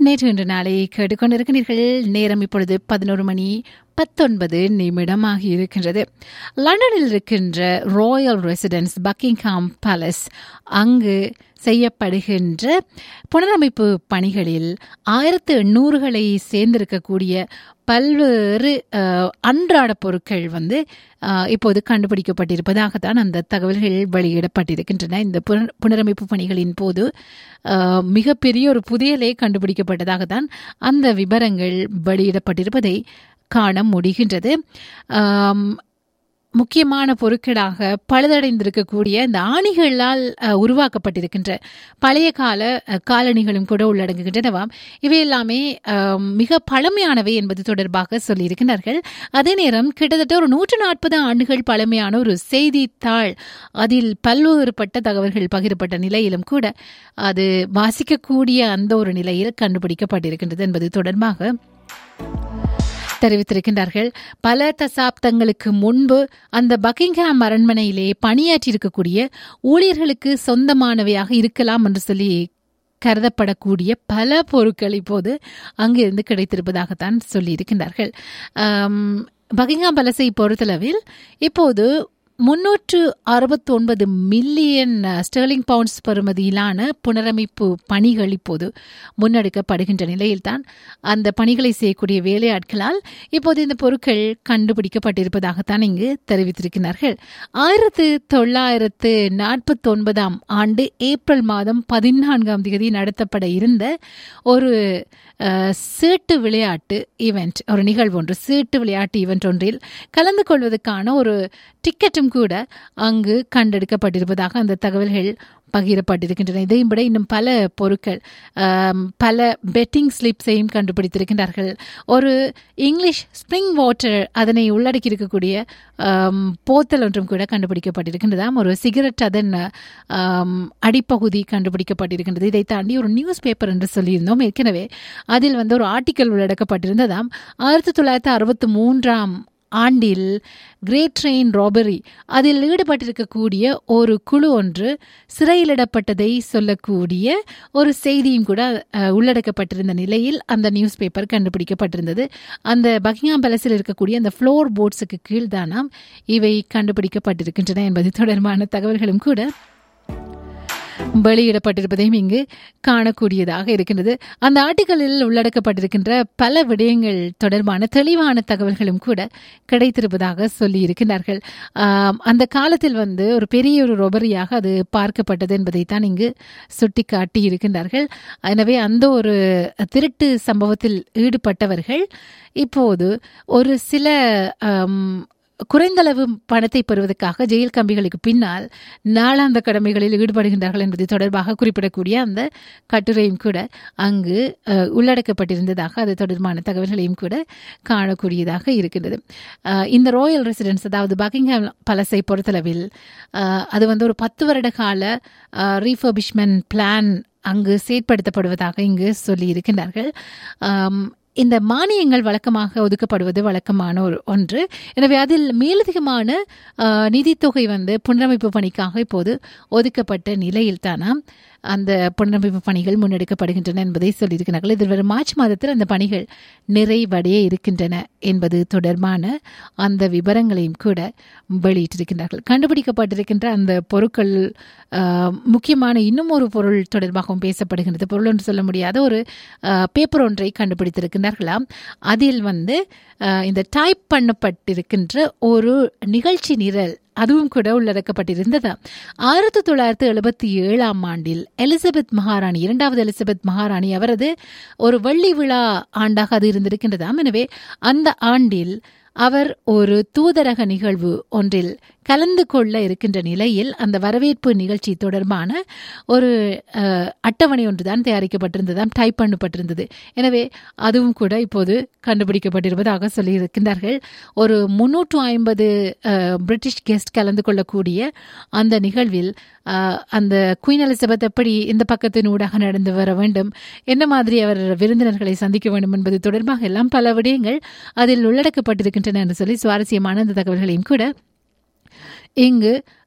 நேற்று இன்று நாளை கேட்டுக்கொண்டிருக்கிறீர்கள் நேரம் இப்பொழுது பதினோரு மணி பத்தொன்பது நிமிடமாகி இருக்கின்றது லண்டனில் இருக்கின்ற ராயல் ரெசிடென்ஸ் பக்கிங்ஹாம் பேலஸ் அங்கு செய்யப்படுகின்ற புனரமைப்பு பணிகளில் ஆயிரத்து எண்ணூறுகளை சேர்ந்திருக்கக்கூடிய பல்வேறு அஹ், அன்றாட பொருட்கள் வந்து அஹ், இப்போது கண்டுபிடிக்கப்பட்டிருப்பதாகத்தான் அந்த தகவல்கள் வெளியிடப்பட்டிருக்கின்றன இந்த புன- புனரமைப்பு பணிகளின் போது அஹ், மிகப்பெரிய ஒரு புதையலே கண்டுபிடிக்கப்பட்டதாகத்தான் அந்த விவரங்கள் வெளியிடப்பட்டிருப்பதை காண முடிகின்றது ஆம், முக்கியமான பொருட்களாக பழுதடைந்திருக்கக்கூடிய இந்த ஆணிகளால் அஹ், உருவாக்கப்பட்டிருக்கின்ற பழைய கால அஹ், காலணிகளும் கூட உள்ளடங்குகின்றனவாம் இவை எல்லாமே அஹ், மிக பழமையானவை என்பது தொடர்பாக சொல்லியிருக்கிறார்கள் அதே நேரம் கிட்டத்தட்ட ஒரு நூற்று நாற்பது ஆண்டுகள் பழமையான ஒரு செய்தித்தாள் அதில் பல்வேறுபட்ட தகவல்கள் பகிரப்பட்ட நிலையிலும் கூட அது வாசிக்கக்கூடிய அந்த ஒரு நிலையில் கண்டுபிடிக்கப்பட்டிருக்கின்றது என்பது தொடர்பாக தெரிவித்திருக்கின்றார்கள் பல தசாப்தங்களுக்கு முன்பு அந்த பக்கிங்ஹாம் அரண்மனையிலே பணியாற்றியிருக்கக்கூடிய ஊழியர்களுக்கு சொந்தமானவையாக இருக்கலாம் என்று சொல்லி கருதப்படக்கூடிய பல பொருட்கள் இப்போது அங்கிருந்து கிடைத்திருப்பதாகத்தான் சொல்லியிருக்கின்றார்கள் ஆம், பக்கிங்ஹாம் பலசை பொறுத்தளவில் இப்போது முன்னூற்று அறுபத்தி ஒன்பது மில்லியன் ஸ்டெர்லிங் பவுண்ட்ஸ் பெறுமதியிலான புனரமைப்பு பணிகள் இப்போது முன்னெடுக்கப்படுகின்ற நிலையில்தான் அந்த பணிகளை செய்யக்கூடிய வேலையாட்களால் இப்போது இந்த பொருட்கள் கண்டுபிடிக்கப்பட்டிருப்பதாகத்தான் இங்கு தெரிவித்திருக்கிறார்கள் ஆயிரத்து தொள்ளாயிரத்து நாற்பத்தி ஒன்பதாம் ஆண்டு ஏப்ரல் மாதம் பதினான்காம் தேதி நடத்தப்பட இருந்த ஒரு அஹ், சீட்டு விளையாட்டு ஈவெண்ட் ஒரு நிகழ்வு ஒன்று சீட்டு விளையாட்டு ஈவெண்ட் ஒன்றில் கலந்து கொள்வதற்கான ஒரு டிக்கெட்டும் கூட அங்கு கண்டெடுக்கப்பட்டிருப்பதாக அந்த தகவல்கள் பகிரப்பட்டிருக்கின்றன இதையும் விட இன்னும் பல பொருட்கள் ஆம், பல பெட்டிங் ஸ்லிப்ஸையும் கண்டுபிடித்திருக்கின்றார்கள் ஒரு இங்கிலீஷ் ஸ்ப்ரிங் வாட்டர் அதனை உள்ளடக்கி இருக்கக்கூடிய ஆம், போத்தல் ஒன்றும் கூட கண்டுபிடிக்கப்பட்டிருக்கின்றதாம் ஒரு சிகரெட் அதன் ஆம், அடிப்பகுதி கண்டுபிடிக்கப்பட்டிருக்கின்றது இதை தாண்டி ஒரு நியூஸ் பேப்பர் என்று சொல்லியிருந்தோம் ஏற்கனவே அதில் வந்து ஒரு ஆர்டிக்கல் உள்ளடக்கப்பட்டிருந்ததாம் ஆயிரத்தி தொள்ளாயிரத்தி அறுபத்தி மூன்றாம் ஆண்டில் கிரேட் ட்ரெயின் ராபரி அதில் ஈடுபட்டிருக்கக்கூடிய ஒரு குழு ஒன்று சிறையிலிடப்பட்டதை சொல்லக்கூடிய ஒரு செய்தியும் கூட அஹ், உள்ளடக்கப்பட்டிருந்த நிலையில் அந்த நியூஸ் பேப்பர் கண்டுபிடிக்கப்பட்டிருந்தது அந்த பக்கிங்ஹாம் பேலஸில் இருக்கக்கூடிய அந்த ஃப்ளோர் போர்ட்ஸுக்கு கீழ்தானாம் இவை கண்டுபிடிக்கப்பட்டிருக்கின்றன என்பது தொடர்பான தகவல்களும் கூட வெளியிடப்பட்டிருப்பதையும் இங்கு காணக்கூடியதாக இருக்கின்றது அந்த ஆர்டிக்கலில் உள்ளடக்கப்பட்டிருக்கின்ற பல விடயங்கள் தொடர்பான தெளிவான தகவல்களும் கூட கிடைத்திருப்பதாக சொல்லி இருக்கின்றார்கள் ஆம், அந்த காலத்தில் வந்து ஒரு பெரிய ஒரு ரொபரியாக அது பார்க்கப்பட்டது என்பதைத்தான் இங்கு சுட்டிக்காட்டி இருக்கின்றார்கள் எனவே அந்த ஒரு திருட்டு சம்பவத்தில் ஈடுபட்டவர்கள் இப்போது ஒரு சில ஆம், குறைந்தளவு பணத்தை பெறுவதற்காக ஜெயில் கம்பிகளுக்கு பின்னால் நாளாந்த கடமைகளில் ஈடுபடுகின்றார்கள் என்பது தொடர்பாக குறிப்பிடக்கூடிய அந்த கட்டுரையும் கூட அங்கு அஹ், உள்ளடக்கப்பட்டிருந்ததாக அது தொடர்பான தகவல்களையும் கூட காணக்கூடியதாக இருக்கின்றது அஹ், இந்த ராயல் ரெசிடென்ஸ் அதாவது பக்கிங்ஹாம் பலஸை பொறுத்தளவில் அஹ், அது வந்து ஒரு பத்து வருட கால ரீஃபர்பிஷ்மெண்ட் பிளான் அங்கு செயற்படுத்தப்படுவதாக இங்கு சொல்லி இருக்கின்றார்கள் ஆம், இந்த மானியங்கள் வழக்கமாக ஒதுக்கப்படுவது வழக்கமான ஒரு ஒன்று எனவே அதில் மேலதிகமான ஆ, நிதித்தொகை வந்து புனரமைப்பு பணிக்காக இப்போது ஒதுக்கப்பட்ட நிலையில் தானாம் அந்த புனரமைப்பு பணிகள் முன்னெடுக்கப்படுகின்றன என்பதை சொல்லியிருக்கிறார்கள் எதிர்வரும் மார்ச் மாதத்தில் அந்த பணிகள் நிறைவடைய இருக்கின்றன என்பது தொடர்பான அந்த விவரங்களையும் கூட வெளியிட்டிருக்கின்றார்கள் கண்டுபிடிக்கப்பட்டிருக்கின்ற அந்த பொருட்கள் ஆ, முக்கியமான இன்னும் ஒரு பொருள் தொடர்பாகவும் பேசப்படுகின்றது பொருள் என்று சொல்ல முடியாத ஒரு பேப்பர் ஒன்றை கண்டுபிடித்திருக்கின்றார்களாம் அதில் வந்து ஆ, இந்த டைப் பண்ணப்பட்டிருக்கின்ற ஒரு நிகழ்ச்சி நிரல் அதுவும் கூட உள்ளடக்கப்பட்டிருந்தது ஆயிரத்தி தொள்ளாயிரத்தி எழுபத்தி ஏழாம் ஆண்டில் எலிசபெத் மகாராணி இரண்டாவது எலிசபெத் மகாராணி அவரது ஒரு வெள்ளி விழா ஆண்டாக அது இருந்திருக்கின்றதாம் எனவே அந்த ஆண்டில் அவர் ஒரு தூதரக நிகழ்வு ஒன்றில் கலந்து கொள்ள இருக்கின்ற நிலையில் அந்த வரவேற்பு நிகழ்ச்சி தொடர்பான ஒரு அஹ், அட்டவணை ஒன்றுதான் தயாரிக்கப்பட்டிருந்ததாம் டைப் பண்ணப்பட்டிருந்தது எனவே அதுவும் கூட இப்போது கண்டுபிடிக்கப்பட்டிருப்பதாக சொல்லியிருக்கின்றார்கள் ஒரு முன்னூற்று ஐம்பது பிரிட்டிஷ் கெஸ்ட் கலந்து கொள்ளக்கூடிய அந்த நிகழ்வில் அஹ், அந்த குயின் எலிசபெத் எப்படி இந்த பக்கத்தின் ஊடாக நடந்து வர வேண்டும் என்ன மாதிரி அவர் விருந்தினர்களை சந்திக்க வேண்டும் என்பது தொடர்பாக எல்லாம் பல விடயங்கள் அதில் உள்ளடக்கப்பட்டிருக்கின்றன என்று சொல்லி சுவாரஸ்யமான அந்த தகவல்களையும் கூட இங்கு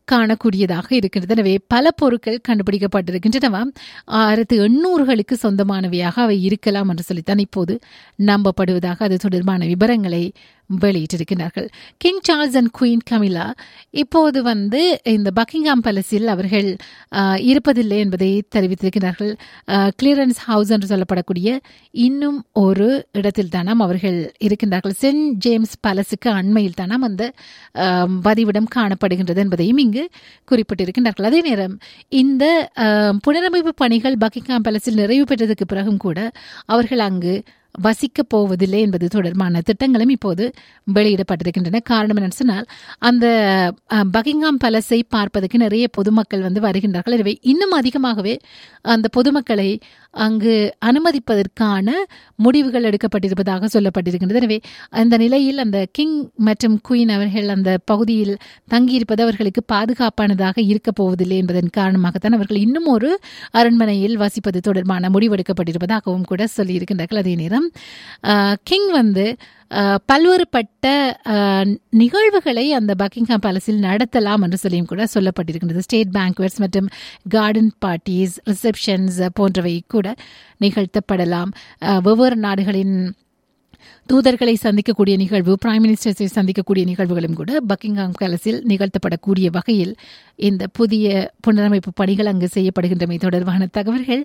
காணக்கூடியதாக இருக்கின்றது எனவே பல பொருட்கள் கண்டுபிடிக்கப்பட்டிருக்கின்றனவா ஆயிரத்து எண்ணூறுகளுக்கு சொந்தமானவையாக அவை இருக்கலாம் என்று சொல்லித்தான் இப்போது நம்பப்படுவதாக அது தொடர்பான விவரங்களை வெளியிட்டிருக்கிறார்கள் King Charles and Queen Camilla இப்போது வந்து இந்த பக்கிங்ஹாம் பேலஸில் அவர்கள் ஆஹ், இருப்பதில்லை என்பதை தெரிவித்திருக்கிறார்கள் கிளியரன்ஸ் ஹவுஸ் என்று சொல்லப்படக்கூடிய இன்னும் ஒரு இடத்தில் தானாம் அவர்கள் இருக்கின்றார்கள் சென்ட் ஜேம்ஸ் பேலஸுக்கு அண்மையில் தானாம் அந்த ஆம், வதிவிடம் காணப்படுகின்றது என்பதையும் இங்கு குறிப்பிட்டிருக்கின்றார்கள் அதே நேரம் இந்த ஆம், புனரமைப்பு பணிகள் பக்கிங்ஹாம் பேலஸில் நிறைவு பெற்றதுக்கு பிறகும் கூட அவர்கள் அங்கு வசிக்கப் போவதில்லை என்பது தொடர்பான திட்டங்களும் இப்போது வெளியிடப்பட்டிருக்கின்றன காரணம் என்னன்னு சொன்னால் அந்த அஹ், பக்கிங்ஹாம் பேலஸை பார்ப்பதற்கு நிறைய பொதுமக்கள் வந்து வருகின்றார்கள் எனவே இன்னும் அதிகமாகவே அந்த பொதுமக்களை அங்கு அனுமதிப்பதற்கான முடிவுகள் எடுக்கப்பட்டிருப்பதாக சொல்லப்பட்டிருக்கின்றது எனவே அந்த நிலையில் அந்த கிங் மற்றும் குயின் அவர்கள் அந்த பகுதியில் தங்கியிருப்பது அவர்களுக்கு பாதுகாப்பானதாக இருக்கப் போவதில்லை என்பதன் காரணமாகத்தான் அவர்கள் இன்னும் ஒரு அரண்மனையில் வசிப்பது தொடர்பான முடிவெடுக்கப்பட்டிருப்பதாகவும் கூட சொல்லியிருக்கின்றார்கள் அதே நேரம் ஆஹ், கிங் வந்து ஆஹ், பல்வேறுபட்ட ஆஹ், நிகழ்வுகளை அந்த பக்கிங்ஹாம் பேலஸில் நடத்தலாம் என்று சொல்லியும் கூட சொல்லப்பட்டிருக்கின்றது ஸ்டேட் பேங்க்வெட்ஸ் மற்றும் கார்டன் பார்ட்டிஸ் ரிசப்ஷன்ஸ் போன்றவை கூட நிகழ்த்தப்படலாம் ஆஹ், வெவ்வேறு நாடுகளின் தூதர்களை சந்திக்கக்கூடிய நிகழ்வு பிரைம் மினிஸ்டர்ஸை சந்திக்கக்கூடிய நிகழ்வுகளும் கூட பக்கிங்ஹாம் பேலஸில் நிகழ்த்தப்படக்கூடிய வகையில் இந்த புதிய புனரமைப்பு பணிகள் அங்கு செய்யப்படுகின்றமை தொடர்பான தகவல்கள்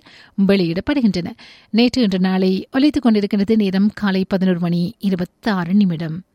வெளியிடப்படுகின்றன நேற்று இன்று நாளை ஒலித்துக் கொண்டிருக்கிறது நேரம் காலை பதினோரு மணி இருபத்தி ஆறு நிமிடம்